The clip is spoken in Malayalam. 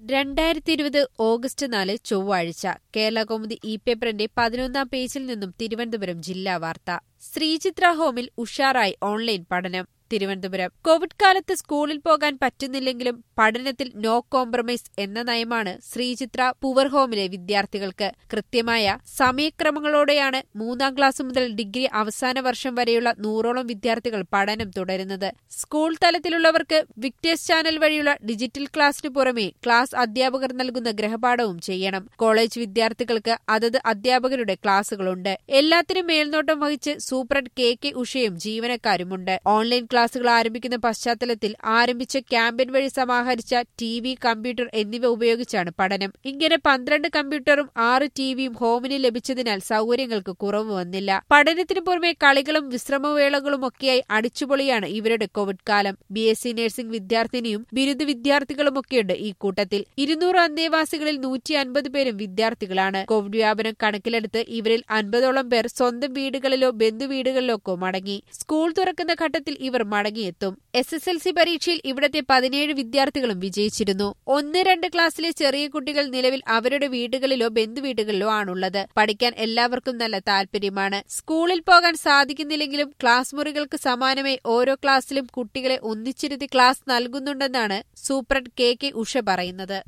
രണ്ടായിരത്തി ഇരുപത് ഓഗസ്റ്റ് നാല് ചൊവ്വാഴ്ച കേരളകൗമുദി ഇ പേപ്പറിന്റെ പതിനൊന്നാം പേജിൽ നിന്നും തിരുവനന്തപുരം ജില്ലാ വാർത്ത ശ്രീചിത്ര ഹോമിൽ ഉഷാറായി ഓൺലൈൻ പഠനം തിരുവനന്തപുരം കോവിഡ് കാലത്ത് സ്കൂളിൽ പോകാൻ പറ്റുന്നില്ലെങ്കിലും പഠനത്തിൽ നോ കോംപ്രമൈസ് എന്ന നയമാണ് ശ്രീചിത്ര പുവർ ഹോമിലെ വിദ്യാർത്ഥികൾക്ക് കൃത്യമായ സമയക്രമങ്ങളോടെയാണ് മൂന്നാം ക്ലാസ് മുതൽ ഡിഗ്രി അവസാന വർഷം വരെയുള്ള നൂറോളം വിദ്യാർത്ഥികൾ പഠനം തുടരുന്നത് സ്കൂൾ തലത്തിലുള്ളവർക്ക് വിക്ടേഴ്സ് ചാനൽ വഴിയുള്ള ഡിജിറ്റൽ ക്ലാസിനു പുറമെ ക്ലാസ് അധ്യാപകർ നൽകുന്ന ഗ്രഹപാഠവും ചെയ്യണം കോളേജ് വിദ്യാർത്ഥികൾക്ക് അതത് അധ്യാപകരുടെ ക്ലാസുകളുണ്ട് എല്ലാത്തിനും മേൽനോട്ടം വഹിച്ച് സൂപ്രണ്ട് കെ കെ ഉഷയും ജീവനക്കാരുമുണ്ട് ഓൺലൈൻ ക്ലാസുകൾ ആരംഭിക്കുന്ന പശ്ചാത്തലത്തിൽ ആരംഭിച്ച ക്യാമ്പയിൻ വഴി സമാഹരിച്ച ടി വി കമ്പ്യൂട്ടർ എന്നിവ ഉപയോഗിച്ചാണ് പഠനം ഇങ്ങനെ പന്ത്രണ്ട് കമ്പ്യൂട്ടറും ആറ് ടിവിയും ഹോമിന് ലഭിച്ചതിനാൽ സൗകര്യങ്ങൾക്ക് കുറവ് വന്നില്ല പഠനത്തിനു പുറമെ കളികളും വിശ്രമവേളകളുമൊക്കെയായി അടിച്ചുപൊളിയാണ് ഇവരുടെ കോവിഡ് കാലം ബി എസ് സി നഴ്സിംഗ് വിദ്യാർത്ഥിനിയും ബിരുദ വിദ്യാർത്ഥികളുമൊക്കെയുണ്ട് ഈ കൂട്ടത്തിൽ ഇരുന്നൂറ് അന്തേവാസികളിൽ നൂറ്റി അൻപത് പേരും വിദ്യാർത്ഥികളാണ് കോവിഡ് വ്യാപനം കണക്കിലെടുത്ത് ഇവരിൽ അൻപതോളം പേർ സ്വന്തം വീടുകളിലോ ബന്ധുവീടുകളിലോ മടങ്ങി സ്കൂൾ തുറക്കുന്ന ഘട്ടത്തിൽ ഇവർ മടങ്ങിയെത്തും എസ് എസ് എൽ സി പരീക്ഷയിൽ ഇവിടത്തെ പതിനേഴ് വിദ്യാർത്ഥികളും വിജയിച്ചിരുന്നു ഒന്ന് രണ്ട് ക്ലാസ്സിലെ ചെറിയ കുട്ടികൾ നിലവിൽ അവരുടെ വീടുകളിലോ ബന്ധുവീടുകളിലോ ആണുള്ളത് പഠിക്കാൻ എല്ലാവർക്കും നല്ല താല്പര്യമാണ് സ്കൂളിൽ പോകാൻ സാധിക്കുന്നില്ലെങ്കിലും ക്ലാസ് മുറികൾക്ക് സമാനമായി ഓരോ ക്ലാസ്സിലും കുട്ടികളെ ഒന്നിച്ചിരുത്തി ക്ലാസ് നൽകുന്നുണ്ടെന്നാണ് സൂപ്രണ്ട് കെ കെ ഉഷ പറയുന്നത്